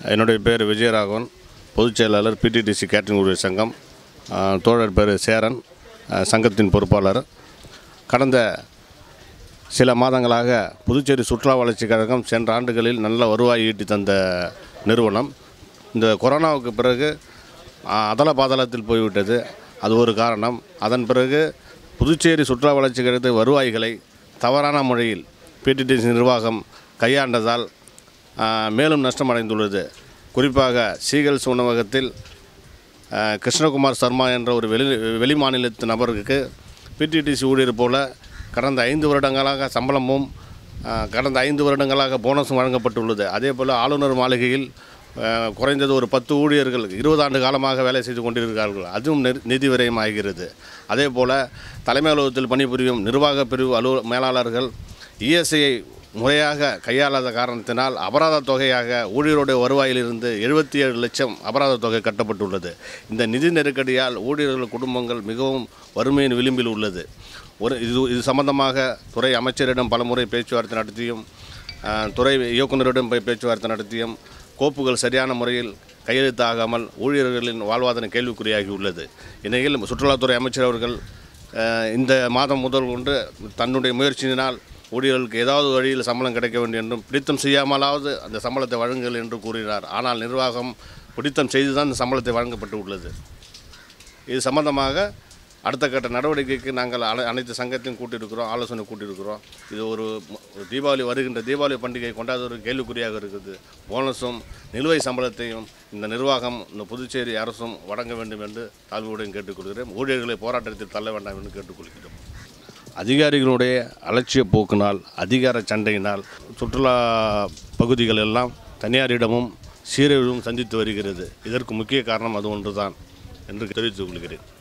என்னுடைய பேர் விஜயராகவன் பொதுச் செயலாளர் பிடிடிசி கேட்டரிங் ஊழியர் சங்கம் அஹ், தோழர் பேர் சேரன் அஹ், சங்கத்தின் பொறுப்பாளர் கடந்த சில மாதங்களாக புதுச்சேரி சுற்றுலா வளர்ச்சிக் கழகம் சென்ற ஆண்டுகளில் நல்ல வருவாய் ஈட்டி தந்த நிறுவனம் இந்த கொரோனாவுக்கு பிறகு அஹ், அதல பாதாளத்தில் போய்விட்டது அது ஒரு காரணம் அதன் பிறகு புதுச்சேரி சுற்றுலா வளர்ச்சிக் கழகத்து வருவாய்களை தவறான முறையில் பிடிடிசி நிர்வாகம் கையாண்டதால் ஆஹ், மேலும் நஷ்டமடைந்துள்ளது குறிப்பாக சீகல்ஸ் உணவகத்தில் ஆஹ், கிருஷ்ணகுமார் சர்மா என்ற ஒரு வெளி வெளி மாநிலத்து நபருக்கு பிடிடிசி ஊழியர் போல கடந்த ஐந்து வருடங்களாக சம்பளமும் ஆஹ், கடந்த ஐந்து வருடங்களாக போனஸும் வழங்கப்பட்டுள்ளது அதே போல் ஆளுநர் மாளிகையில் ஆஹ், குறைந்தது ஒரு பத்து ஊழியர்கள் இருபது ஆண்டு காலமாக வேலை செய்து கொண்டிருக்கிறார்கள் அதுவும் நெ- நிதி விரயம் ஆகிறது அதே போல் தலைமை அலுவலகத்தில் பணிபுரியும் நிர்வாக பிரிவு அலுவ மேலாளர்கள் இஎஸ்ஐயை முறையாக கையாளாத காரணத்தினால் அபராத தொகையாக ஊழியருடைய வருவாயிலிருந்து எழுபத்தி ஏழு லட்சம் அபராத தொகை கட்டப்பட்டுள்ளது இந்த நிதி நெருக்கடியால் ஊழியர்கள் குடும்பங்கள் மிகவும் வறுமையின் விளிம்பில் உள்ளது ஒரு இது இது சம்பந்தமாக துறை அமைச்சரிடம் பலமுறை பேச்சுவார்த்தை நடத்தியும் அஹ், துறை இயக்குநரிடம் போய் பேச்சுவார்த்தை நடத்தியும் கோப்புகள் சரியான முறையில் கையெழுத்தாகாமல் ஊழியர்களின் வாழ்வாதாரம் கேள்விக்குறியாகி உள்ளது இந்நிலையில் சுற்றுலாத்துறை அமைச்சர் அவர்கள் அஹ், இந்த மாதம் முதல் கொண்டு தன்னுடைய முயற்சியினால் ஊழியர்களுக்கு ஏதாவது வழியில் சம்பளம் கிடைக்க வேண்டும் என்றும் பிடித்தம் செய்யாமலாவது அந்த சம்பளத்தை வழங்குங்கள் என்று கூறினார் ஆனால் நிர்வாகம் பிடித்தம் செய்து தான் இந்த சம்பளத்தை வழங்கப்பட்டு உள்ளது இது சம்பந்தமாக அடுத்த கட்ட நடவடிக்கைக்கு நாங்கள் அனை அனைத்து சங்கத்தையும் கூட்டியிருக்கிறோம் ஆலோசனை கூட்டியிருக்கிறோம் இது ஒரு ம- ஒரு தீபாவளி வருகின்ற தீபாவளி பண்டிகை கொண்டாடுவது ஒரு கேள்விக்குறியாக இருக்குது போனஸும் நிலுவை சம்பளத்தையும் இந்த நிர்வாகம் இந்த புதுச்சேரி அரசும் வழங்க வேண்டும் என்று தாழ்வுடன் கேட்டுக்கொள்கிறேன் ஊழியர்களை போராட்டத்தில் தள்ள வேண்டாம் என்று கேட்டுக்கொள்கிறோம் அதிகாரிகளுடைய அலட்சிய போக்கினால் அதிகார சண்டையினால் சுற்றுலா பகுதிகள் எல்லாம் தனியாரிடமும் சீரழிவும் சந்தித்து வருகிறது இதற்கு முக்கிய காரணம் அது ஒன்றுதான் என்று தெரிவித்துக் கொள்கிறேன்